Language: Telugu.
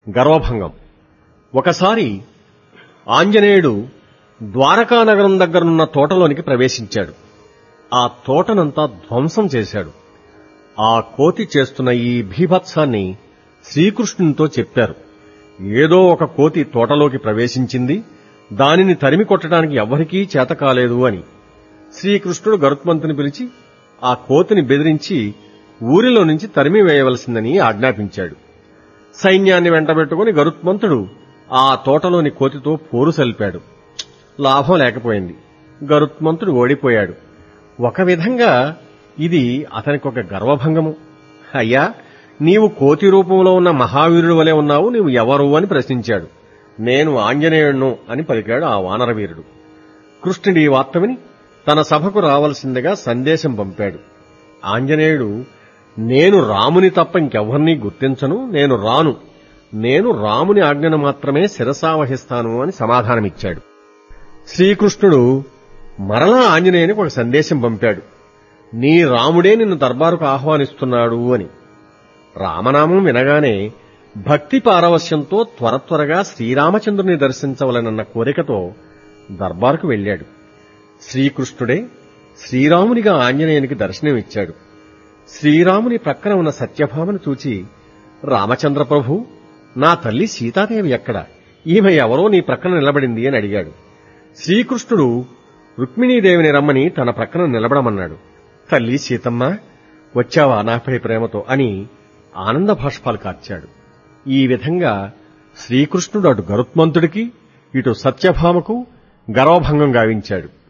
గర్వభంగం ఒకసారి ఆంజనేయుడు ద్వారకా నగరం దగ్గరున్న తోటలోనికి ప్రవేశించాడు ఆ తోటనంతా ధ్వంసం చేశాడు ఆ కోతి చేస్తున్న ఈ భీభత్సాన్ని శ్రీకృష్ణునితో చెప్పారు ఏదో ఒక కోతి తోటలోకి ప్రవేశించింది దానిని తరిమి కొట్టడానికి ఎవ్వరికీ చేత కాలేదు అని శ్రీకృష్ణుడు గరుత్మంతుని పిలిచి ఆ కోతిని బెదిరించి ఊరిలో నుంచి తరిమి వేయవలసిందని ఆజ్ఞాపించాడు సైన్యాన్ని వెంటబెట్టుకుని గరుత్మంతుడు ఆ తోటలోని కోతితో పోరు సలిపాడు లాభం లేకపోయింది గరుత్మంతుడు ఓడిపోయాడు ఒక విధంగా ఇది అతనికొక గర్వభంగము అయ్యా నీవు కోతి రూపంలో ఉన్న మహావీరుడు వలె ఉన్నావు నీవు ఎవరు అని ప్రశ్నించాడు నేను ఆంజనేయుడును అని పలికాడు ఆ వానరవీరుడు కృష్ణుడి ఈ వార్త విని తన సభకు రావలసిందిగా సందేశం పంపాడు ఆంజనేయుడు నేను రాముని తప్ప ఇంకెవ్వరినీ గుర్తించను నేను రాను నేను రాముని ఆజ్ఞను మాత్రమే శిరసావహిస్తాను అని సమాధానమిచ్చాడు శ్రీకృష్ణుడు మరలా ఆంజనేయునికి ఒక సందేశం పంపాడు నీ రాముడే నిన్ను దర్బారుకు ఆహ్వానిస్తున్నాడు అని రామనామం వినగానే భక్తి పారవశ్యంతో త్వర త్వరగా శ్రీరామచంద్రుని దర్శించవలనన్న కోరికతో దర్బారుకు వెళ్ళాడు శ్రీకృష్ణుడే శ్రీరామునిగా ఆంజనేయునికి దర్శనమిచ్చాడు శ్రీరాముని ప్రక్కన ఉన్న సత్యభామను చూచి రామచంద్ర ప్రభు నా తల్లి సీతాదేవి ఎక్కడ ఈమె ఎవరో నీ ప్రక్కన నిలబడింది అని అడిగాడు శ్రీకృష్ణుడు రుక్మిణీదేవిని రమ్మని తన ప్రక్కన నిలబడమన్నాడు తల్లి సీతమ్మ వచ్చావా నాపై ప్రేమతో అని ఆనంద భాష్పాలు కార్చాడు ఈ విధంగా శ్రీకృష్ణుడు అటు గరుత్మంతుడికి ఇటు సత్యభామకు గర్వభంగం గావించాడు